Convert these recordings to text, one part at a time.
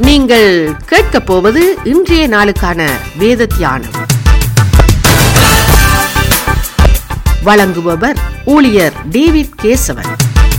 நீங்கள் கேட்கப் போவது இன்றைய நாளுக்கான வேத தியானம் வழங்குபவர் ஊழியர் டேவிட் கேசவன்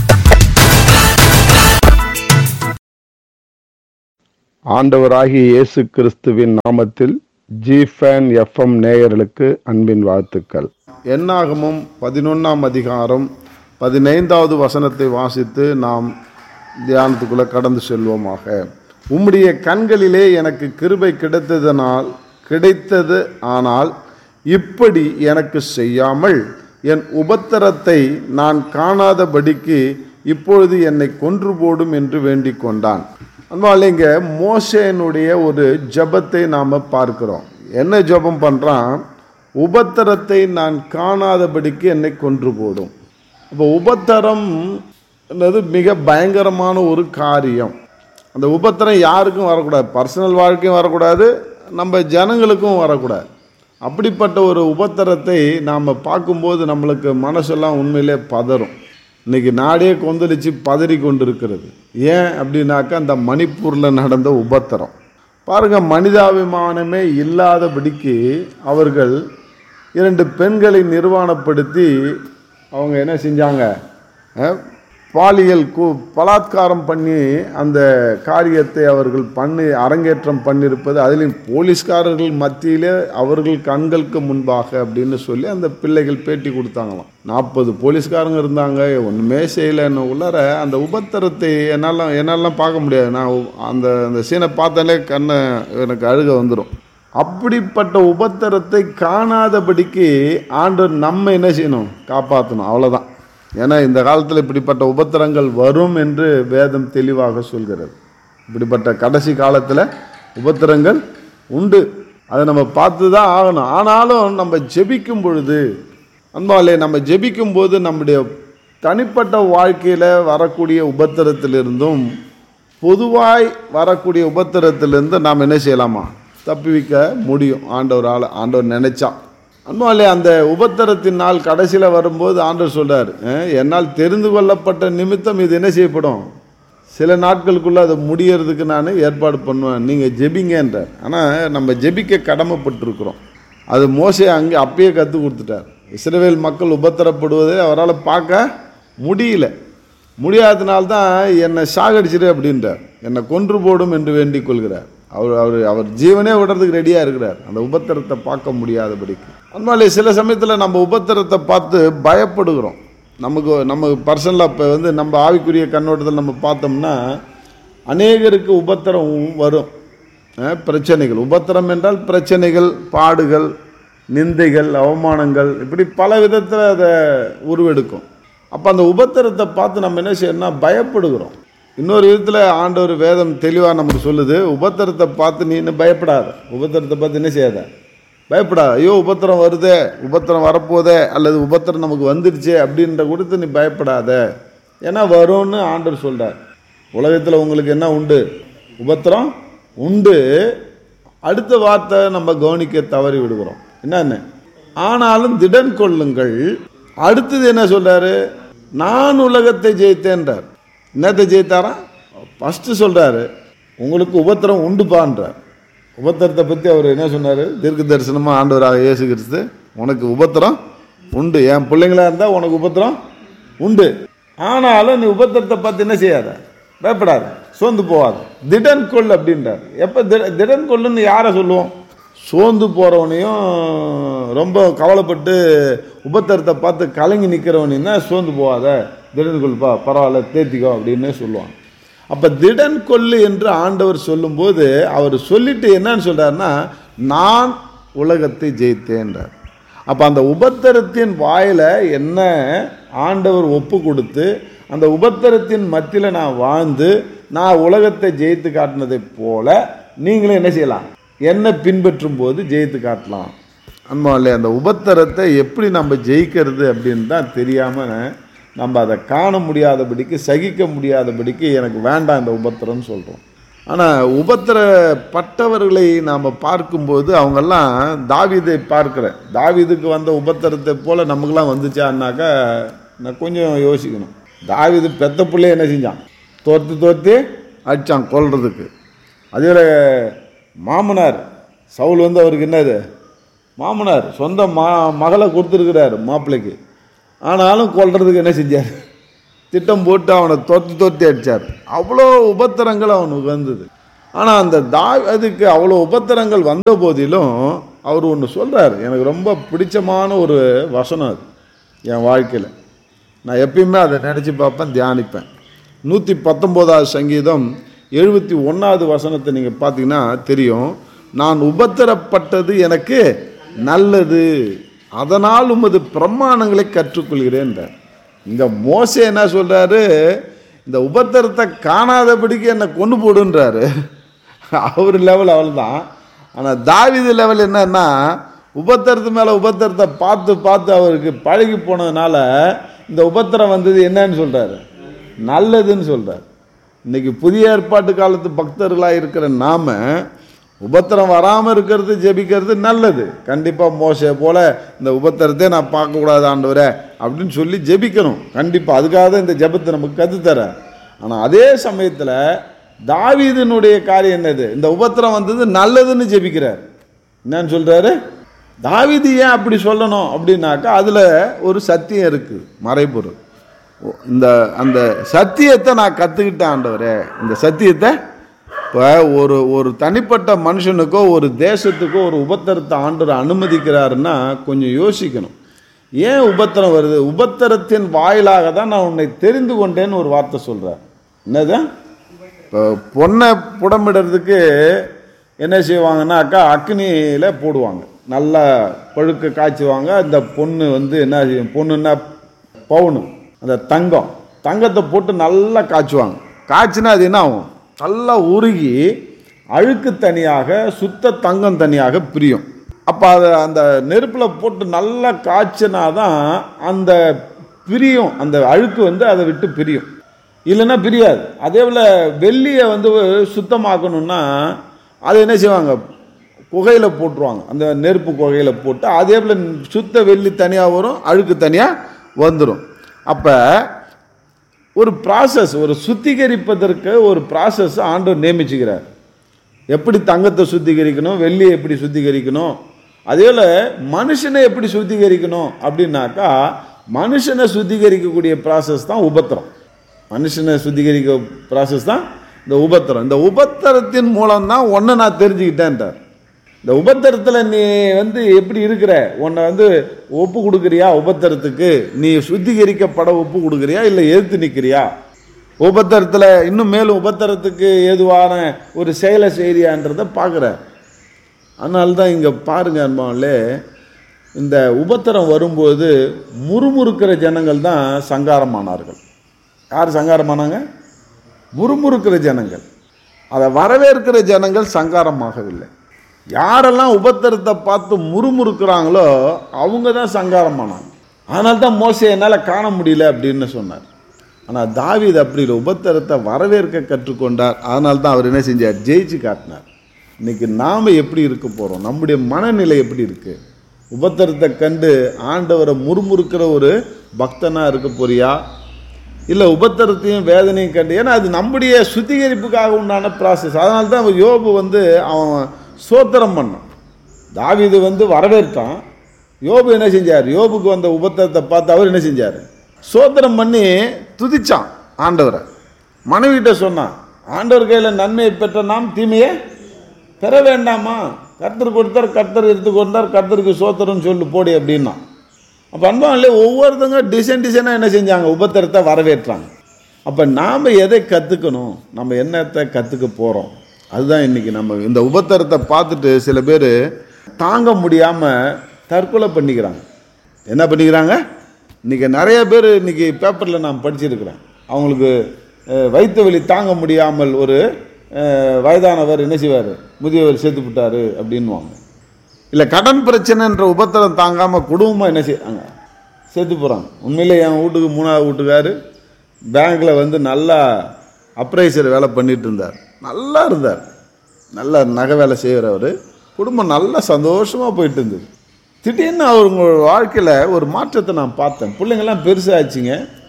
ஆண்டவராகிய இயேசு கிறிஸ்துவின் நாமத்தில் ஜிஃபேன் எஃப்எம் நேயர்களுக்கு அன்பின் வாழ்த்துக்கள் என்னாகமும் பதினொன்றாம் அதிகாரம் பதினைந்தாவது வசனத்தை வாசித்து நாம் தியானத்துக்குள்ள கடந்து செல்வோமாக உம்முடைய கண்களிலே எனக்கு கிருபை கிடைத்ததனால் கிடைத்தது ஆனால் இப்படி எனக்கு செய்யாமல் என் உபத்திரத்தை நான் காணாதபடிக்கு இப்பொழுது என்னை கொன்று போடும் என்று வேண்டிக் கொண்டான் அதனால இங்க மோசேனுடைய ஒரு ஜெபத்தை நாம பார்க்கிறோம் என்ன ஜெபம் பண்றான் உபத்திரத்தை நான் காணாதபடிக்கு என்னை கொன்று போடும் அப்போ உபத்திரம் என்னது மிக பயங்கரமான ஒரு காரியம் அந்த உபத்திரம் யாருக்கும் வரக்கூடாது பர்சனல் வாழ்க்கையும் வரக்கூடாது நம்ம ஜனங்களுக்கும் வரக்கூடாது அப்படிப்பட்ட ஒரு உபத்திரத்தை நாம் பார்க்கும்போது நம்மளுக்கு மனசெல்லாம் உண்மையிலே பதறும் இன்னைக்கு நாடே கொந்தளிச்சு பதறி கொண்டிருக்கிறது ஏன் அப்படின்னாக்கா அந்த மணிப்பூரில் நடந்த உபத்திரம் பாருங்க மனிதாபிமானமே இல்லாதபடிக்கு அவர்கள் இரண்டு பெண்களை நிர்வாணப்படுத்தி அவங்க என்ன செஞ்சாங்க அஹ், பாலியல் கு பலாத்காரம் பண்ணி அந்த காரியத்தை அவர்கள் பண்ணி அரங்கேற்றம் பண்ணியிருப்பது அதிலும் போலீஸ்காரர்கள் மத்தியிலே அவர்கள் கண்களுக்கு முன்பாக அப்படின்னு சொல்லி அந்த பிள்ளைகள் பேட்டி கொடுத்தாங்களாம் நாற்பது போலீஸ்காரங்க இருந்தாங்க ஒன்றுமே செய்யலைன்னு உள்ளார அந்த உபத்திரத்தை என்னால் என்னாலாம் பார்க்க முடியாது நான் உ- அந்த அந்த சீனை பார்த்தாலே கண்ணை எனக்கு அழுக வந்துடும் அப்படிப்பட்ட உபத்திரத்தை காணாதபடிக்கு ஆண்டவர் நம்ம என்ன செய்யணும் காப்பாற்றணும் அவ்வளோதான் ஏன்னா இந்த காலத்தில் இப்படிப்பட்ட உபத்திரங்கள் வரும் என்று வேதம் தெளிவாக சொல்கிறது இப்படிப்பட்ட கடைசி காலத்தில் உபத்திரங்கள் உண்டு அதை நம்ம பார்த்து தான் ஆகணும் ஆனாலும் நம்ம ஜெபிக்கும் பொழுது அன்பாலே நம்ம ஜெபிக்கும் போது நம்முடைய தனிப்பட்ட வாழ்க்கையில் வரக்கூடிய உபத்திரத்திலிருந்தும் பொதுவாய் வரக்கூடிய உபத்திரத்திலிருந்து நாம் என்ன செய்யலாமா தப்பிவிக்க முடியும் ஆண்டவரால் ஆண்டவர் நினைச்சா அன்பாலே அந்த உபத்திரத்தின் நாள் கடைசியில் வரும்போது ஆண்டவர் சொல்றார் "அஹ், என்னால் தெரிந்து கொள்ளப்பட்ட நிமித்தம் இது என்ன செய்யப்படும் சில நாட்களுக்குள்ள அது முடியறதுக்கு நான் ஏற்பாடு பண்ணுவேன் நீங்கள் ஜெபிங்கன்றார் ஆனால் நம்ம ஜெபிக்க கடமைப்பட்டிருக்கிறோம் அது மோசே அங்கே அப்பயே கற்றுக் கொடுத்துட்டார் இஸ்ரவேல் மக்கள் உபத்திரப்படுவதை அவரால் பார்க்க முடியல முடியாதனால்தான் என்னை சாகடிச்சிரு அப்படின்றார் என்னை கொன்று போடும் என்று வேண்டிக் கொள்கிறார் அவர் அவர் அவர் ஜீவனே விடுறதுக்கு ரெடியாக இருக்கிறார் அந்த உபத்திரத்தை பார்க்க முடியாதபடிக்கு அதனால சில சமயத்தில் நம்ம உபத்திரத்தை பார்த்து பயப்படுகிறோம் நமக்கு நமக்கு பர்சனலாக இப்போ வந்து நம்ம ஆவிக்குரிய கண்ணோட்டத்தில் நம்ம பார்த்தோம்னா அநேகருக்கு உபத்திரம் வரும் அஹ், பிரச்சனைகள் உபத்திரம் என்றால் பிரச்சனைகள் பாடுகள் நிந்தைகள் அவமானங்கள் இப்படி பல விதத்தில் அதை உருவெடுக்கும் அப்போ அந்த உபத்திரத்தை பார்த்து நம்ம என்ன செய்யணும்னா பயப்படுகிறோம் இன்னொரு விதத்தில் ஆண்டவர் வேதம் தெளிவாக நமக்கு சொல்லுது உபத்திரத்தை பார்த்து நீ இன்னும் பயப்படாத உபத்திரத்தை பார்த்து என்ன செய்யாத பயப்படாத ஐயோ உபத்திரம் வருதே உபத்திரம் வரப்போதே அல்லது உபத்திரம் நமக்கு வந்துடுச்சே அப்படின்ற கொடுத்து நீ பயப்படாத ஏன்னா வரும்னு ஆண்டவர் சொல்கிறார் உலகத்தில் உங்களுக்கு என்ன உண்டு உபத்திரம் உண்டு அடுத்த வார்த்தை நம்ம கவனிக்க தவறி விடுகிறோம் என்னன்னு ஆனாலும் திடன் கொள்ளுங்கள் அடுத்தது என்ன சொல்றாரு நான் உலகத்தை ஜெயித்தேன்றார் என்னத்தை ஜெயித்தாரா ஃபஸ்ட்டு சொல்றாரு உங்களுக்கு உபத்திரம் உண்டுப்பான்றார் உபத்திரத்தை பற்றி அவர் என்ன சொன்னார் தீர்க்க தரிசனமாக ஆண்டவராக இயேசு கிறிஸ்து உனக்கு உபத்திரம் உண்டு என் பிள்ளைங்களா இருந்தால் உனக்கு உபத்திரம் உண்டு ஆனாலும் நீ உபத்திரத்தை பார்த்து என்ன செய்யாத பயப்படாத சோர்ந்து போகாத திடன் கொள் அப்படின்றார் எப்போ திட திடன் கொள்ளுன்னு யாரை சொல்லுவோம் சோர்ந்து போகிறவனையும் ரொம்ப கவலைப்பட்டு உபத்திரத்தை பார்த்து கலங்கி நிற்கிறவனையும் தான் சோர்ந்து போகாத திடன் கொள்ப்பா பரவாயில்ல தேத்திக்கோ அப்படின்னு சொல்லுவாங்க அப்போ திடன் கொள்ளு என்று ஆண்டவர் சொல்லும்போது அவர் சொல்லிட்டு என்னன்னு சொல்றாருன்னா நான் உலகத்தை ஜெயித்தேன்றார் அப்போ அந்த உபத்திரத்தின் வாயில என்ன ஆண்டவர் ஒப்பு கொடுத்து அந்த உபத்திரத்தின் மத்தியில் நான் வாழ்ந்து நான் உலகத்தை ஜெயித்து காட்டினதைப் போல நீங்களும் என்ன செய்யலாம் என்ன பின்பற்றும் போது ஜெயித்து காட்டலாம் அன்பாலே அந்த உபத்திரத்தை எப்படி நம்ம ஜெயிக்கிறது அப்படின்னு தான் தெரியாமல் நம்ம அதை காண முடியாதபடிக்கு சகிக்க முடியாதபடிக்கு எனக்கு வேண்டாம் இந்த உபத்திரம்னு சொல்கிறோம் ஆனால் உபத்திரப்பட்டவர்களை நாம் பார்க்கும்போது அவங்கெல்லாம் தாவீதை பார்க்குறேன் தாவீதுக்கு வந்த உபத்திரத்தை போல் நமக்கெல்லாம் வந்துச்சான்னாக்கா நான் கொஞ்சம் யோசிக்கணும் தாவீது பெத்த பிள்ளை என்ன செஞ்சான் தோர்த்து தோர்த்து அடிச்சான் கொல்றதுக்கு அதில் மாமனார் சவுல் வந்து அவருக்கு என்னது மாமனார் சொந்த மா மகளை கொடுத்துருக்கிறார் மாப்பிள்ளைக்கு ஆனாலும் கொல்றதுக்கு என்ன செஞ்சார் திட்டம் போட்டு அவனை தொத்தி தொத்தி அடித்தார் அவ்வளோ உபத்திரங்கள் அவனுக்கு வந்தது ஆனால் அந்த தா அதுக்கு அவ்வளோ உபத்திரங்கள் வந்த போதிலும் அவர் ஒன்று சொல்கிறார் எனக்கு ரொம்ப பிடிச்சமான ஒரு வசனம் அது என் வாழ்க்கையில் நான் எப்பயுமே அதை நினச்சி பார்ப்பேன் தியானிப்பேன் நூற்றி பத்தொம்போதாவது சங்கீதம் எழுபத்தி ஒன்றாவது வசனத்தை நீங்கள் பார்த்தீங்கன்னா தெரியும் நான் உபத்திரப்பட்டது எனக்கு நல்லது அதனால் உமது பிரமாணங்களை கற்றுக்கொள்கிறேன்றார் இந்த மோசே என்ன சொல்கிறாரு இந்த உபத்திரத்தை காணாதபடிக்கு என்னை கொண்டு போடுன்றாரு அவர் லெவல் அவள் தான் ஆனால் தாவிது லெவல் என்னன்னா உபத்திரத்து மேலே உபத்திரத்தை பார்த்து பார்த்து அவருக்கு பழகி போனதுனால இந்த உபத்திரம் வந்தது என்னன்னு சொல்கிறாரு நல்லதுன்னு சொல்கிறார் இன்னைக்கு புதிய ஏற்பாட்டு காலத்து பக்தர்களாக இருக்கிற நாம உபத்திரம் வராமல் இருக்கிறது ஜெபிக்கிறது நல்லது கண்டிப்பாக மோசே போல இந்த உபத்திரத்தை நான் பார்க்கக்கூடாது ஆண்டவரே அப்படின்னு சொல்லி ஜெபிக்கணும் கண்டிப்பாக அதுக்காக தான் இந்த ஜெபத்தை நமக்கு கற்றுத்தரேன் ஆனால் அதே சமயத்தில் தாவீதினுடைய காரியம் என்னது இந்த உபத்திரம் வந்தது நல்லதுன்னு ஜெபிக்கிறார் என்னன்னு சொல்கிறாரு தாவீது ஏன் அப்படி சொல்லணும் அப்படின்னாக்கா அதில் ஒரு சத்தியம் இருக்குது மறைபொருள் ஓ, இந்த அந்த சத்தியத்தை நான் கற்றுக்கிட்டேன் ஆண்டவரே இந்த சத்தியத்தை இப்போ ஒரு ஒரு தனிப்பட்ட மனுஷனுக்கோ ஒரு தேசத்துக்கோ ஒரு உபத்திரத்தை ஆண்டவர் அனுமதிக்கிறாருன்னா கொஞ்சம் யோசிக்கணும் ஏன் உபத்திரம் வருது உபத்திரத்தின் வாயிலாக தான் நான் உன்னை தெரிந்து கொண்டேன்னு ஒரு வார்த்தை சொல்கிறார் என்னது இப்போ பொண்ணை புடமிடுறதுக்கு என்ன செய்வாங்கன்னாக்கா அக்னியில் போடுவாங்க நல்லா பழுக்க காய்ச்சுவாங்க அந்த பொண்ணு வந்து என்ன செய்யும் பொண்ணுன்னா பவுனு அந்த தங்கம் தங்கத்தை போட்டு நல்லா காய்ச்சுவாங்க காய்ச்சினா அது என்ன ஆகும் நல்லா உருகி அழுக்கு தனியாக சுத்த தங்கம் தனியாக பிரியும் அப்போ அதை அந்த நெருப்பில் போட்டு நல்லா காய்ச்சினா தான் அந்த பிரியும் அந்த அழுக்கு வந்து அதை விட்டு பிரியும் இல்லைன்னா பிரியாது அதே போல் வெள்ளியை வந்து சுத்தமாக்கணும்னா அதை என்ன செய்வாங்க குகையில் போட்டுருவாங்க அந்த நெருப்பு குகையில் போட்டு அதே போல் சுத்த வெள்ளி தனியாக வரும் அழுக்கு தனியாக வந்துடும் அப்போ ஒரு ப்ராசஸ் ஒரு சுத்திகரிப்பதற்கு ஒரு ப்ராசஸ் ஆண்டவர் நியமிச்சுக்கிறார் எப்படி தங்கத்தை சுத்திகரிக்கணும் வெள்ளியை எப்படி சுத்திகரிக்கணும் அதே போல் மனுஷனை எப்படி சுத்திகரிக்கணும் அப்படின்னாக்கா மனுஷனை சுத்திகரிக்கக்கூடிய ப்ராசஸ் தான் உபத்திரம் மனுஷனை சுத்திகரிக்க ப்ராசஸ் தான் இந்த உபத்திரம் இந்த உபத்திரத்தின் மூலம் தான் ஒன்று நான் தெரிஞ்சுக்கிட்டேன்ட்டார் இந்த உபத்திரத்தில் நீ வந்து எப்படி இருக்கிற உன்னை வந்து ஒப்பு கொடுக்குறியா உபத்திரத்துக்கு நீ சுத்திகரிக்கப்பட ஒப்பு கொடுக்குறியா இல்லை எதிர்த்து நிற்கிறியா உபத்திரத்தில் இன்னும் மேலும் உபத்திரத்துக்கு ஏதுவான ஒரு செயலை செய்கிறியான்றதை பார்க்குற அதனால தான் இங்கே பாருங்க அன்பாவிலே இந்த உபத்திரம் வரும்போது முறுமுறுக்கிற ஜனங்கள் தான் சங்காரமானார்கள் யார் சங்காரமானாங்க முறுமுறுக்கிற ஜனங்கள் அதை வரவேற்கிற ஜனங்கள் சங்காரமாகவில்லை யாரெல்லாம் உபத்திரத்தை பார்த்து முறுமுறுக்கிறாங்களோ அவங்க தான் சங்காரமானாங்க அதனால தான் மோசை என்னால் காண முடியல அப்படின்னு சொன்னார் ஆனால் தாவீது அப்படி இல்லை உபத்திரத்தை வரவேற்க கற்றுக்கொண்டார் அதனால தான் அவர் என்ன செஞ்சார் ஜெயிச்சு காட்டினார் இன்னைக்கு நாம் எப்படி இருக்க போகிறோம் நம்முடைய மனநிலை எப்படி இருக்குது உபத்திரத்தை கண்டு ஆண்டவரை முறுமுறுக்கிற ஒரு பக்தனாக இருக்க போறியா இல்லை உபத்திரத்தையும் வேதனையும் கண்டு ஏன்னா அது நம்முடைய சுத்திகரிப்புக்காக உண்டான ப்ராசஸ் அதனால தான் அவன் யோபு வந்து அவன் சோத்திரம் பண்ணான் தாவீது வந்து வரவேற்றான் யோபு என்ன செஞ்சார் யோபுக்கு வந்த உபத்திரத்தை பார்த்து அவர் என்ன செஞ்சார் சோத்திரம் பண்ணி துதிச்சான் ஆண்டவரை மனைவிட்ட சொன்னான் ஆண்டவர் கையில் நன்மையை பெற்ற நாம் தீமையை பெற வேண்டாமா கர்த்தர் கொடுத்தார் கர்த்தர் எடுத்து கொண்டார் கர்த்தருக்கு சோத்திரம் சொல்லு போடி அப்படின்னா அப்போ அன்பாலே ஒவ்வொருத்தங்க டிசைன் டிசைனாக என்ன செஞ்சாங்க உபத்திரத்தை வரவேற்றாங்க அப்போ நாம் எதை கற்றுக்கணும் நம்ம என்னத்தை கற்றுக்க போகிறோம் அதுதான் இன்றைக்கி நம்ம இந்த உபத்திரத்தை பார்த்துட்டு சில பேர் தாங்க முடியாமல் தற்கொலை பண்ணிக்கிறாங்க என்ன பண்ணிக்கிறாங்க இன்றைக்கி நிறைய பேர் இன்றைக்கி பேப்பரில் நான் படிச்சிருக்கிறேன் அவங்களுக்கு அஹ், வயிற்று வலி தாங்க முடியாமல் ஒரு அஹ், வயதானவர் என்ன செய்வார் முதியவர் சேர்த்து விட்டாரு அப்படின்வாங்க இல்லை கடன் பிரச்சனைன்ற உபத்திரம் தாங்காமல் குடும்பமாக என்ன செய்றாங்க சேர்த்து போகிறாங்க உண்மையிலே என் வீட்டுக்கு மூணாவது வீட்டுக்காரு பேங்க்கில் வந்து நல்லா அப்ரைசர் வேலை பண்ணிட்டு இருந்தார் நல்லா இருந்தார் நல்ல நகை வேலை செய்கிறவர் குடும்பம் நல்லா சந்தோஷமாக போயிட்டு இருந்தது திடீர்னு அவங்களோட வாழ்க்கையில் ஒரு மாற்றத்தை நான் பார்த்தேன் பிள்ளைங்கள்லாம் பெருசாச்சுங்க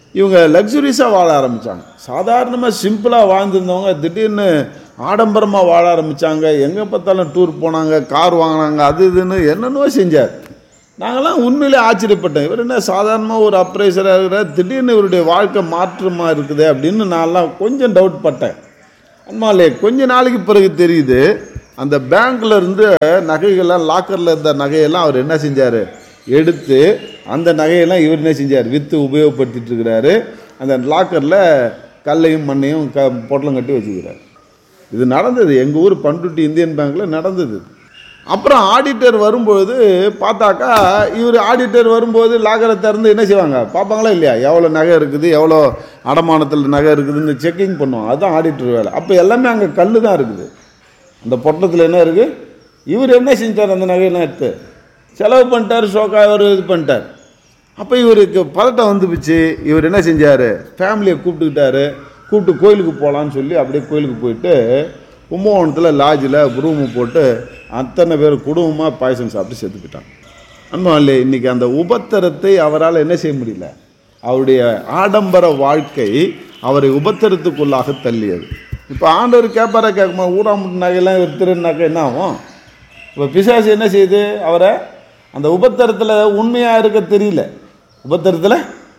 இவங்க லக்ஸுரியஸாக வாழ ஆரம்பித்தாங்க சாதாரணமாக சிம்பிளாக வாழ்ந்துருந்தவங்க திடீர்னு ஆடம்பரமாக வாழ ஆரம்பித்தாங்க எங்கே பார்த்தாலும் டூர் போனாங்க கார் வாங்கினாங்க அது இதுன்னு என்னென்னவோ செஞ்சார் நாங்களாம் உண்மையிலே ஆச்சரியப்பட்டோம் இவர் என்ன சாதாரணமாக ஒரு அப்ரைசராக இருக்கிற திடீர்னு இவருடைய வாழ்க்கை மாற்றமாக இருக்குது அப்படின்னு நான்லாம் கொஞ்சம் டவுட் பட்டேன் அம்மாலே கொஞ்ச நாளைக்கு பிறகு தெரியுது அந்த பேங்க்ல இருந்து நகைகள்லாம் லாக்கரில் இருந்த நகையெல்லாம் அவர் என்ன செஞ்சார் எடுத்து அந்த நகையெல்லாம் இவர் என்ன செஞ்சார் விற்று உபயோகப்படுத்திட்டு இருக்கிறாரு அந்த லாக்கரில் கல்லையும் மண்ணையும் க பொட்டலம் கட்டி வச்சுக்கிறார் இது நடந்தது எங்கள் ஊர் பண்ருட்டி இந்தியன் பேங்க்கில் நடந்தது அப்புறம் ஆடிட்டர் வரும்போது பார்த்தாக்கா இவர் ஆடிட்டர் வரும்போது லாக்கரை திறந்து என்ன செய்வாங்க பார்ப்பாங்களா இல்லையா எவ்வளோ நகை இருக்குது எவ்வளோ அடமானத்தில் நகை இருக்குதுன்னு செக்கிங் பண்ணுவோம் அதுதான் ஆடிட்டர் வேலை அப்போ எல்லாமே அங்கே கல் தான் இருக்குது அந்த பொட்டலத்தில் என்ன இருக்குது இவர் என்ன செஞ்சார் அந்த நகையெல்லாம் எடுத்து செலவு பண்ணிட்டார் ஷோக்கா அவர் இது பண்ணிட்டார் அப்போ இவருக்கு பதட்டம் வந்துருச்சு இவர் என்ன செஞ்சார் ஃபேமிலியை கூப்பிட்டுக்கிட்டாரு கூப்பிட்டு கோயிலுக்கு போகலான்னு சொல்லி அப்படியே கோயிலுக்கு போயிட்டு கும்பகோணத்தில் லாட்ஜில் ரூமு போட்டு அத்தனை பேர் குடும்பமாக பாயசம் சாப்பிட்டு செத்து போயிட்டாங்க அன்பாலே இன்னைக்கு அந்த உபத்திரத்தை அவரால் என்ன செய்ய முடியல அவருடைய ஆடம்பர வாழ்க்கை அவரை உபத்திரத்துக்குள்ளாக தள்ளியது இப்போ ஆண்டவர் கேட்பாரா கேட்குமா ஊடாமுட்டு நகையெல்லாம் இவர் திருநாக்க என்ன ஆகும் இப்போ பிசாசு என்ன செய்யுது அவரை அந்த உபத்திரத்தில் உண்மையாக இருக்க தெரியல உபத்திரத்தில்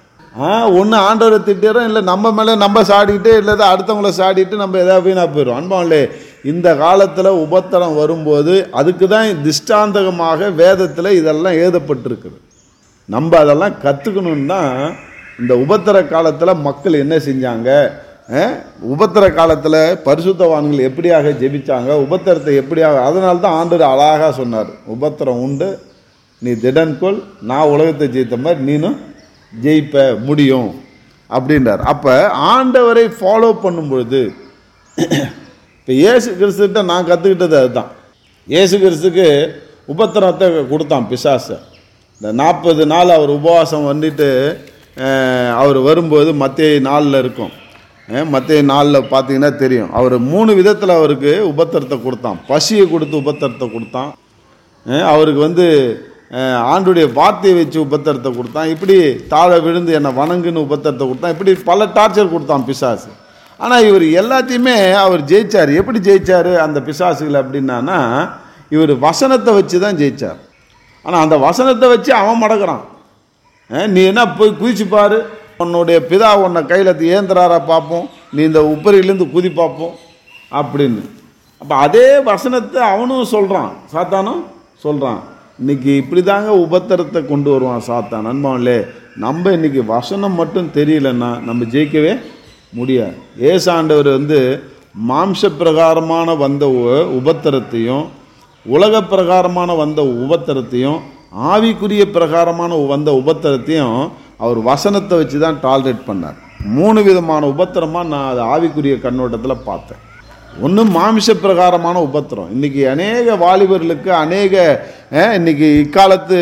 ஆ ஒன்று ஆண்டவரை திட்டுறோம் இல்லை நம்ம மேலே நம்ம சாடிக்கிட்டு இல்லை அடுத்தவங்கள சாடிட்டு நம்ம எதாவது வீணாக போயிடும் அன்பாவிலே இந்த காலத்தில் உபத்திரம் வரும்போது அதுக்கு தான் திஷ்டாந்தகமாக வேதத்தில் இதெல்லாம் எழுதப்பட்டிருக்குது நம்ம அதெல்லாம் கற்றுக்கணுன்னு தான் இந்த உபத்திர காலத்தில் மக்கள் என்ன செஞ்சாங்க அஹ், உபத்திர காலத்தில் பரிசுத்தவான்கள் எப்படியாக ஜெபிச்சாங்க உபத்திரத்தை எப்படியாக அதனால தான் ஆண்டவர் அழகாக சொன்னார் உபத்திரம் உண்டு நீ திடன்கொள் நான் உலகத்தை ஜெயித்த மாதிரி நீனும் ஜெயிப்ப முடியும் அப்படின்றார் அப்போ ஆண்டவரை ஃபாலோ பண்ணும் பொழுது இப்போ இயேசு கிறிஸ்துக்கிட்ட நான் கற்றுக்கிட்டது அதுதான் இயேசு கிறிஸ்துக்கு உபத்திரத்தை கொடுத்தான் பிசாசை இந்த நாற்பது நாள் அவர் உபவாசம் வந்துட்டு அஹ், அவர் வரும்போது மத்திய நாளில் இருக்கும் மத்திய நாளில் பார்த்தீங்கன்னா தெரியும் அவர் மூணு விதத்தில் அவருக்கு உபத்திரத்தை கொடுத்தான் பசியை கொடுத்து உபத்திரத்தை கொடுத்தான் அஹ் அவருக்கு வந்து அஹ், ஆண்டுடைய வார்த்தையை வச்சு உபத்திரத்தை கொடுத்தான் இப்படி தாழ விழுந்து என்னை வணங்குன்னு உபத்திரத்தை கொடுத்தான் இப்படி பல டார்ச்சர் கொடுத்தான் பிசாசு ஆனால் இவர் எல்லாத்தையுமே அவர் ஜெயிச்சார் எப்படி ஜெயிச்சார் அந்த பிசாசுகள் அப்படின்னானா இவர் வசனத்தை வச்சு தான் ஜெயிச்சார் ஆனால் அந்த வசனத்தை வச்சு அவன் மடக்கிறான் அஹ், நீ என்ன போய் குதிச்சு பாரு உன்னுடைய பிதா உன்னை கையில் ஏந்திராரா பார்ப்போம் நீ இந்த உப்பரியிலேருந்து குதி பார்ப்போம் அப்படின்னு அப்போ அதே வசனத்தை அவனும் சொல்கிறான் சாத்தானும் சொல்கிறான் இன்னைக்கு இப்படி தாங்க உபத்திரத்தை கொண்டு வருவான் சாத்தான் நண்பன்லே நம்ம இன்னைக்கு வசனம் மட்டும் தெரியலன்னா நம்ம ஜெயிக்கவே முடியாது ஏசாண்டவர் வந்து மாம்ச பிரகாரமான வந்த உ- உபத்திரத்தையும் உலக பிரகாரமான வந்த உபத்திரத்தையும் ஆவிக்குரிய பிரகாரமான வந்த உபத்திரத்தையும் அவர் வசனத்தை வச்சு தான் டாலரேட் பண்ணார் மூணு விதமான உபத்திரமாக நான் அது ஆவிக்குரிய கண்ணோட்டத்தில் பார்த்தேன் ஒன்று மாமிச பிரகாரமான உபத்திரம் இன்னைக்கு அநேக வாலிபர்களுக்கு அநேக அஹ், இன்னைக்கு இக்காலத்து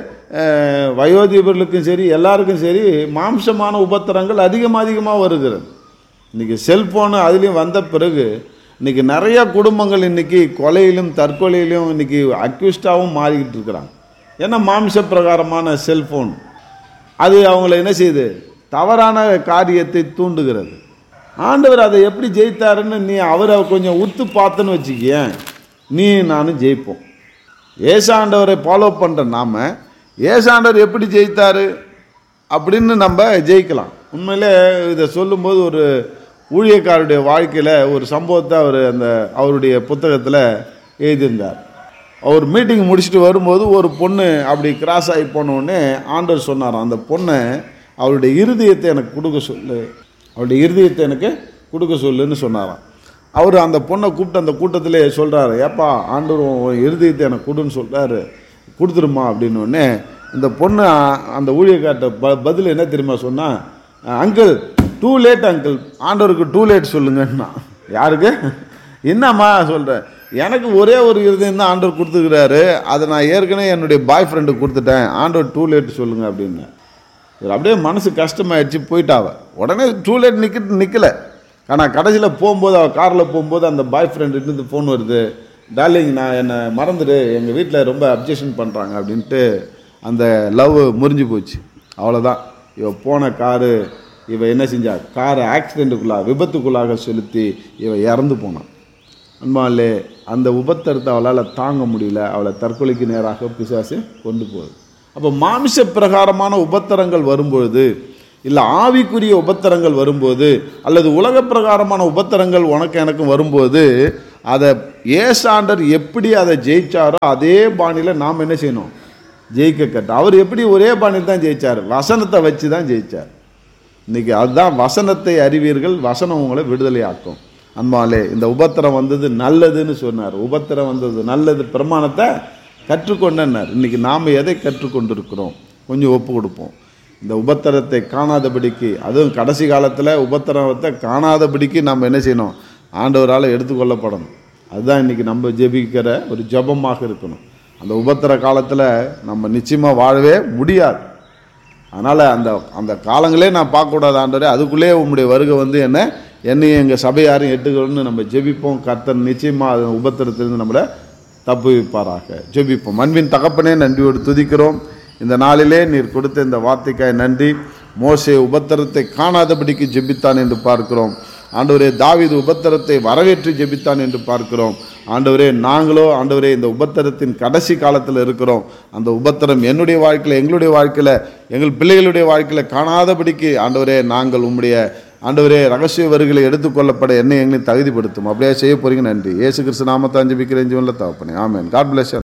அஹ், வயோதிபர்களுக்கும் சரி எல்லாருக்கும் சரி மாம்சமான உபத்திரங்கள் அதிகம் அதிகமாக வருகிறது இன்னைக்கு செல்ஃபோனு அதுலேயும் வந்த பிறகு இன்னைக்கு நிறைய குடும்பங்கள் இன்னைக்கு கொலையிலும் தற்கொலையிலும் இன்னைக்கு அக்யூஸ்டாகவும் மாறிக்கிட்டு இருக்கிறாங்க ஏன்னா மாம்ச பிரகாரமான செல்ஃபோன் அது அவங்கள என்ன செய்யுது தவறான காரியத்தை தூண்டுகிறது ஆண்டவர் அதை எப்படி ஜெயித்தாருன்னு நீ அவரை கொஞ்சம் உத்து பார்த்தன்னு வச்சுக்கியேன் நீ நானும் ஜெயிப்போம் ஏசாண்டவரை ஃபாலோ பண்ணுற நாம ஏசாண்டவர் எப்படி ஜெயித்தாரு அப்படின்னு நம்ம ஜெயிக்கலாம் உண்மையிலே இதை சொல்லும்போது ஒரு ஊழியக்காரருடைய வாழ்க்கையில் ஒரு சம்பவத்தை அவர் அந்த அவருடைய புத்தகத்தில் எழுதியிருந்தார் அவர் மீட்டிங் முடிச்சுட்டு வரும்போது ஒரு பொண்ணு அப்படி கிராஸ் ஆகி போன உடனே ஆண்டவர் சொன்னாராம் அந்த பொண்ணை அவருடைய இருதயத்தை எனக்கு கொடுக்க சொல்லு அவருடைய இருதயத்தை எனக்கு கொடுக்க சொல்லுன்னு சொன்னாராம் அவர் அந்த பொண்ணை கூப்பிட்டு அந்த கூட்டத்திலே சொல்கிறாரு ஏப்பா ஆண்டவர் உன் இருதயத்தை எனக்கு கொடுன்னு சொல்கிறாரு கொடுத்துருமா அப்படின்னு உடனே இந்த பொண்ணு அ- அந்த ஊழியக்கார்ட்ட ப பதில் என்ன தெரியுமா சொன்னா அங்கிள் டூ லேட் அங்கிள் ஆண்டவருக்கு டூ லேட் சொல்லுங்கன்னா யாருக்கு என்னம்மா சொல்கிறேன் எனக்கு ஒரே ஒரு இருதயம் தான் ஆண்டவர் கொடுத்துக்கிறாரு அதை நான் ஏற்கனவே என்னுடைய பாய் ஃப்ரெண்டுக்கு கொடுத்துட்டேன் ஆண்டவர் டூ லேட் சொல்லுங்க அப்படின்னு இவர் அப்படியே மனசு கஷ்டமாயிடுச்சு போயிட்டாவ உடனே டூ லேட் நிற்க நிற்கல ஆனால் கடைசியில் போகும்போது அவள் காரில் போகும்போது அந்த பாய் ஃப்ரெண்டு ஃபோன் வருது டார்லிங் நான் என்னை மறந்துடு எங்கள் வீட்டில் ரொம்ப அப்ஜெக்ஷன் பண்ணுறாங்க அப்படின்ட்டு அந்த லவ் முறிஞ்சு போச்சு அவ்வளோதான் இவ போன காரு இவ என்ன செஞ்சா காரை ஆக்சிடென்ட்டுக்குள்ளாக விபத்துக்குள்ளாக செலுத்தி இவ இறந்து போனான் அன்பாலே அந்த உபத்திரத்தை அவளால் தாங்க முடியல அவளை தற்கொலைக்கு நேராக பிசாசு கொண்டு போகுது அப்போ மாமிச பிரகாரமான உபத்திரங்கள் வரும்பொழுது இல்லை ஆவிக்குரிய உபத்திரங்கள் வரும்போது அல்லது உலக பிரகாரமான உபத்திரங்கள் உனக்கு எனக்கு வரும்போது அதை ஏசாண்டர் எப்படி அதை ஜெயிச்சாரோ அதே பாணியில் நாம் என்ன செய்யணும் ஜெயிக்க கட்ட அவர் எப்படி ஒரே பாணியில் தான் ஜெயிச்சார் வசனத்தை வச்சு தான் ஜெயிச்சார் இன்னைக்கு அதுதான் வசனத்தை அறிவீர்கள் வசனம் உங்களை விடுதலையாக்கும் அன்பாலே இந்த உபத்திரம் வந்தது நல்லதுன்னு சொன்னார் உபத்திரம் வந்தது நல்லது பிரமாணத்தை கற்றுக்கொண்டனர் இன்னைக்கு நாம் எதை கற்றுக்கொண்டிருக்கிறோம் கொஞ்சம் ஒப்பு கொடுப்போம் இந்த உபத்திரத்தை காணாதபடிக்கு அதுவும் கடைசி காலத்தில் உபத்திரத்தை காணாதபடிக்கு நம்ம என்ன செய்யணும் ஆண்டவரால் எடுத்துக்கொள்ளப்படணும் அதுதான் இன்னைக்கு நம்ம ஜெபிக்கிற ஒரு ஜெபமாக இருக்கணும் அந்த உபத்திர காலத்தில் நம்ம நிச்சயமாக வாழவே முடியாது அதனால் அந்த அந்த காலங்களே நான் பார்க்கக்கூடாது ஆண்டவரே அதுக்குள்ளே உம்முடைய வருகை வந்து என்ன என்னையும் எங்கள் சபையாரையும் எட்டுக்கணும்னு நம்ம ஜெபிப்போம் கர்த்தர் நிச்சயமாக அது உபத்திரத்திலிருந்து நம்மளை தப்பு வைப்பாராக ஜெபிப்போம் அன்பின் தகப்பனே நன்றியோடு துதிக்கிறோம் இந்த நாளிலே நீர் கொடுத்த இந்த வார்த்தைக்காய் நன்றி மோசே உபத்திரத்தை காணாதபடிக்கு ஜெபித்தான் என்று பார்க்கிறோம் ஆண்டவரே தாவீது உபத்திரத்தை வரவேற்று ஜெபித்தான் என்று பார்க்கிறோம் ஆண்டவரே நாங்களோ ஆண்டவரே இந்த உபத்திரத்தின் கடைசி காலத்தில் இருக்கிறோம் அந்த உபத்திரம் என்னுடைய வாழ்க்கையில் எங்களுடைய வாழ்க்கையில் எங்கள் பிள்ளைகளுடைய வாழ்க்கையில் காணாதபடிக்கு ஆண்டவரே நாங்கள் உம்முடைய ஆண்டவரே ரகசிய வருகளை எடுத்துக்கொள்ளப்பட என்னை எங்களை தகுதிப்படுத்தும் அப்படியே செய்ய போறீங்க நன்றி இயேசு கிறிஸ்து நாமத்தான் ஜெபிக்கிறேன் ஜீவனில் தகப்பனே ஆமென் காட் பிளஸ்